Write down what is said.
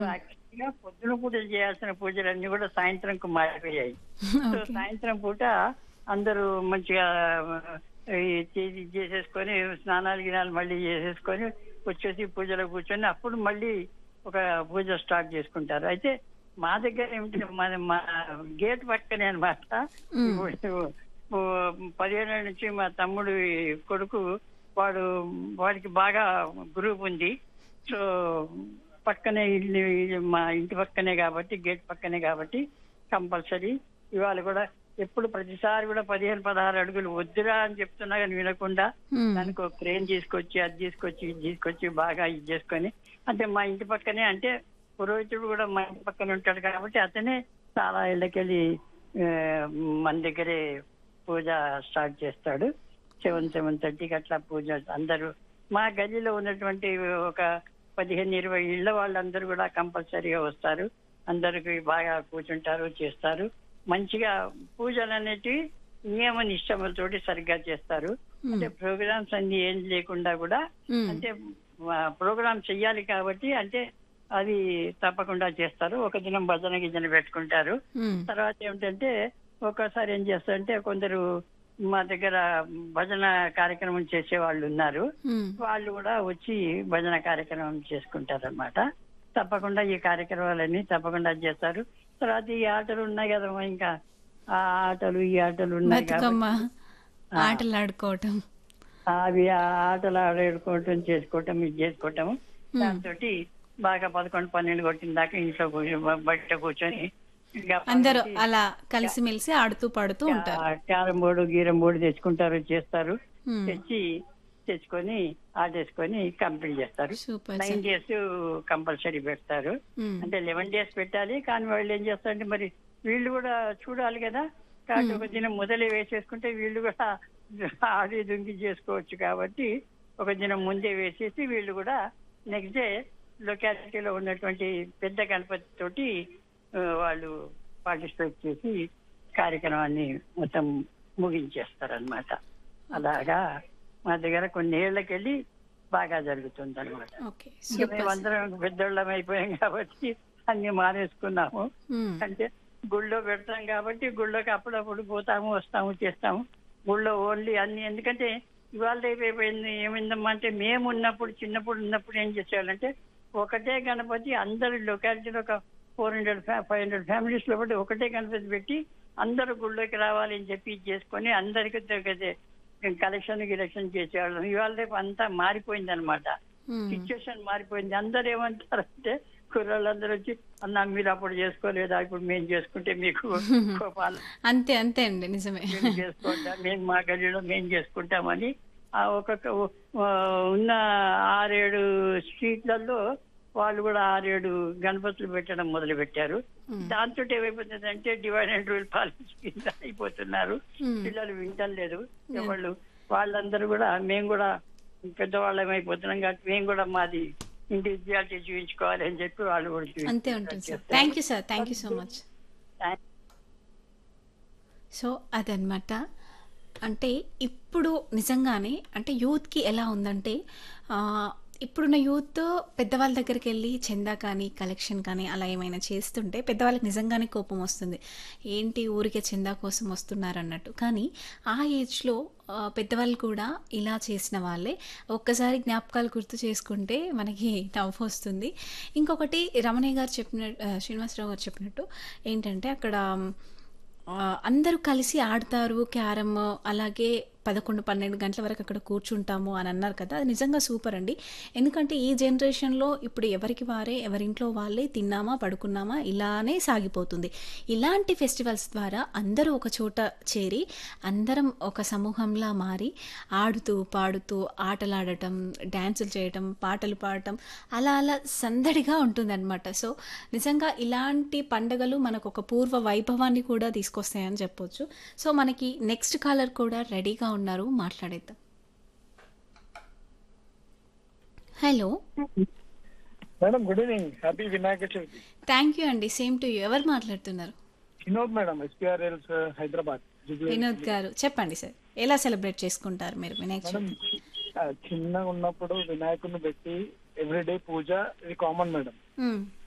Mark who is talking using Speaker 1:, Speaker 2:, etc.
Speaker 1: యాక్చువల్గా పొద్దున పూట చేయాల్సిన పూజలన్నీ కూడా సాయంత్రంకు మారిపోయాయి సో
Speaker 2: ఓకే
Speaker 1: సాయంత్రం పూట అందరూ మంచిగా ఈ చేసి చేసేసుకొని స్నానాలు గినాలు మళ్ళీ చేసేసుకొని వచ్చేసి పూజలో కూర్చొని అప్పుడు మళ్ళీ ఒక పూజ స్టార్ట్ చేసుకుంటారు అయితే మా దగ్గర ఏమిటి మన మా గేట్ పక్కనే అనమాట పదిహేను నుంచి మా తమ్ముడు కొడుకు వాడు వాడికి బాగా గ్రూప్ ఉంది సో పక్కనే ఇల్లు మా ఇంటి పక్కనే కాబట్టి గేట్ పక్కనే కాబట్టి కంపల్సరీ ఇవాళ కూడా ఎప్పుడు ప్రతిసారి కూడా పదిహేను పదహారు అడుగులు వద్దురా అని చెప్తున్నా కానీ వినకుండా
Speaker 2: మ్మ్.
Speaker 1: దానికి ఒక క్రేన్ తీసుకొచ్చి అది తీసుకొచ్చి ఇది తీసుకొచ్చి బాగా ఇది చేసుకొని అంటే మా ఇంటి పక్కనే అంటే పురోహితుడు కూడా మా ఇంటి పక్కనే ఉంటాడు కాబట్టి అతనే చాలా ఇళ్ళకెళ్ళి ఆ, మన దగ్గరే పూజ స్టార్ట్ చేస్తాడు సెవెన్ సెవెన్ థర్టీకి అట్లా పూజ అందరూ మా గల్లీలో ఉన్నటువంటి ఒక పదిహేను ఇరవై ఇళ్ళ వాళ్ళందరూ కూడా కంపల్సరీగా వస్తారు అందరికి బాగా కూర్చుంటారు చేస్తారు మంచిగా పూజలు అనేటివి నియమ నిష్టములతోటి సరిగ్గా చేస్తారు అంటే ప్రోగ్రామ్స్ అన్ని ఏం లేకుండా కూడా
Speaker 2: మ్మ్.
Speaker 1: అంటే ప్రోగ్రామ్ చెయ్యాలి కాబట్టి అంటే అది తప్పకుండా చేస్తారు ఒక దినం భజన గిజన పెట్టుకుంటారు
Speaker 2: మ్మ్.
Speaker 1: తర్వాత ఏమిటంటే ఒక్కోసారి ఏం చేస్తారంటే కొందరు మా దగ్గర భజన కార్యక్రమం చేసే వాళ్ళు ఉన్నారు
Speaker 2: మ్మ్.
Speaker 1: వాళ్ళు కూడా వచ్చి భజన కార్యక్రమం చేసుకుంటారు అనమాట తప్పకుండా ఈ కార్యక్రమాలన్నీ తప్పకుండా చేస్తారు తర్వాత ఈ ఆటలు ఉన్నాయి కదమ్మా ఇంకా ఆ ఆటలు ఈ ఆటలు ఉన్నాయి
Speaker 2: బతుకమ్మ
Speaker 1: కాబట్టి
Speaker 2: ఆటలు ఆడుకోవటం
Speaker 1: అవి ఆ ఆటలు ఆడుకోవటం చేసుకోవటం ఇది చేసుకోవటం దాంతో బాగా పదకొండు పన్నెండు కొట్టిన దాకా ఇంట్లో కూర్చొని బ- బయట కూర్చొని ఇంకా
Speaker 2: అందరూ
Speaker 1: పన్నెండు
Speaker 2: అలా కలిసిమెలిసి ఆడుతూ పాడుతూ ఉంటారు
Speaker 1: క్యారం బోర్డు గీరం బోర్డు తెచ్చుకుంటారు చేస్తారు
Speaker 2: మ్మ్.
Speaker 1: తెచ్చి తెచ్చుకొని ఆడేసుకొని కంప్లీట్ చేస్తారు
Speaker 2: super
Speaker 1: nine
Speaker 2: sir
Speaker 1: days compulsory పెడతారు
Speaker 2: మ్మ్.
Speaker 1: అంటే లెవెన్ డేస్ పెట్టాలి కానీ వాళ్ళు ఏం చేస్తారంటే మరి వీళ్ళు కూడా చూడాలి కదా కాబట్టి ఒక దినం మొదలే వేసేసుకుంటే వీళ్ళు కూడా ఆడి దుంకి చేసుకోవచ్చు కాబట్టి ఒక దినం ముందే వేసేసి వీళ్ళు కూడా నెక్స్ట్ డే లొకాలిటీలో ఉన్నటువంటి పెద్ద గణపతి తోటి ఆ, వాళ్ళు పార్టిసిపేట్ చేసి కార్యక్రమాన్ని మొత్తం ముగించేస్తారు అనమాట అలాగా మా దగ్గర కొన్ని ఏళ్ళకెళ్ళి బాగా జరుగుతుంది అనమాట
Speaker 2: ఓకే
Speaker 1: ఇంకా
Speaker 2: సూపర్
Speaker 1: మేము
Speaker 2: సార్
Speaker 1: అందరం పెద్దోళ్ళం అయిపోయాం కాబట్టి అన్ని మానేసుకున్నాము
Speaker 2: మ్మ్.
Speaker 1: అంటే గుళ్ళో పెడతాం కాబట్టి గుళ్ళోకి అప్పుడప్పుడు పోతాము వస్తాము చేస్తాము గుళ్ళో ఓన్లీ అన్ని ఎందుకంటే ఇవాళ రేపు అయిపోయింది ఏమైందమ్మా అంటే మేము ఉన్నప్పుడు చిన్నప్పుడు ఉన్నప్పుడు ఏం చేసేవాళ్ళంటే ఒకటే గణపతి అందరు లొకాలిటీలో ఒక four hundred five hundred families లో బట్టి ఒకటే గణపతి పెట్టి అందరూ గుళ్ళోకి రావాలి అని చెప్పి ఇది చేసుకొని అందరికి కలెక్షన్ గిలెక్షన్ చేసేవాళ్ళం ఇవాళ రేపు అంతా మారిపోయింది అనమాట
Speaker 2: మ్మ్.
Speaker 1: సిచ్యువేషన్ మారిపోయింది అందరు ఏమంటారంటే కుర్రాళ్ళందరూ వచ్చి అన్న మీరు అప్పుడు చేసుకోలేదా ఇప్పుడు మేము చేసుకుంటే మీకు కోపాలు
Speaker 2: అంతే అంతే అండి నిజమే
Speaker 1: మేము చేసుకుంటాం మేము మా గల్లీలో మేము చేసుకుంటామని ఆ ఒక్కొక్క ఆ, ఉన్న ఆరేడు స్ట్రీట్లలో వాళ్ళు కూడా ఆరేడు గణపతులు పెట్టడం మొదలు పెట్టారు దాంతో ఏమైపోతుంది అంటే డివైడ్ అండ్ రూల్ పాలసీ కింద అయిపోతున్నారు
Speaker 2: మ్మ్.
Speaker 1: పిల్లలు వింటలేదు వాళ్ళు వాళ్ళందరూ కూడా మేము కూడా పెద్దవాళ్ళం అయిపోతున్నాం కాబట్టి మేము కూడా మాది ఇండివిజువాలిటీ చూపించుకోవాలి అని చెప్పి వాళ్ళు కూడా
Speaker 2: అంతే ఉంటుంది sir thank you sir thank you so much
Speaker 1: Thank-
Speaker 2: so అదనమాట అంటే ఇప్పుడు నిజంగానే అంటే యూత్కి ఎలా ఉందంటే ఆ, ఇప్పుడున్న యూత్ పెద్దవాళ్ళ దగ్గరికి వెళ్ళి చందా కానీ కలెక్షన్ కానీ అలా ఏమైనా చేస్తుంటే పెద్దవాళ్ళకి నిజంగానే కోపం వస్తుంది ఏంటి ఊరికే చందా కోసం వస్తున్నారు అన్నట్టు కానీ ఆ ఏజ్లో ఆ, పెద్దవాళ్ళు కూడా ఇలా చేసిన వాళ్ళే ఒక్కసారి జ్ఞాపకాలు గుర్తు చేసుకుంటే మనకి నవ్వు వస్తుంది ఇంకొకటి రమణయ్య గారు చెప్పిన ఆ, శ్రీనివాసరావు గారు చెప్పినట్టు ఏంటంటే అక్కడ ఆ, అందరూ కలిసి ఆడతారు క్యారమ్ అలాగే పదకొండు పన్నెండు గంటల వరకు అక్కడ కూర్చుంటాము అని అన్నారు కదా అది నిజంగా సూపర్ అండి ఎందుకంటే ఈ జనరేషన్లో ఇప్పుడు ఎవరికి వారే ఎవరింట్లో వాళ్ళే తిన్నామా పడుకున్నామా ఇలానే సాగిపోతుంది ఇలాంటి ఫెస్టివల్స్ ద్వారా అందరూ ఒక చోట చేరి అందరం ఒక సమూహంలా మారి ఆడుతూ పాడుతూ ఆటలాడటం డ్యాన్సులు చేయటం పాటలు పాడటం అలా అలా సందడిగా ఉంటుందన్నమాట సో నిజంగా ఇలాంటి పండుగలు మనకు ఒక పూర్వ వైభవాన్ని కూడా తీసుకొస్తాయని చెప్పొచ్చు సో మనకి నెక్స్ట్ కాలర్ కూడా రెడీగా ఉన్నారు మాట్లాడేద్దాం hello
Speaker 3: madam good evening happy Vinayaka Chavithi
Speaker 2: thank you అండి సేమ్ టు యూ ఎవరు మాట్లాడుతున్నారు
Speaker 3: వినోద్ మేడం ఎస్పీఆర్ఎల్స్ హైదరాబాద్ జుబ్లీ
Speaker 2: వినోద్ గారు చెప్పండి సార్ ఎలా సెలబ్రేట్ చేసుకుంటారు మీరు వినాయక
Speaker 3: మేడం
Speaker 2: చవితి
Speaker 3: ఆ, చిన్నగా ఉన్నప్పుడు వినాయకుడిని పెట్టి ఎవ్రీడే పూజ ఇది కామన్ మేడం
Speaker 2: మ్మ్.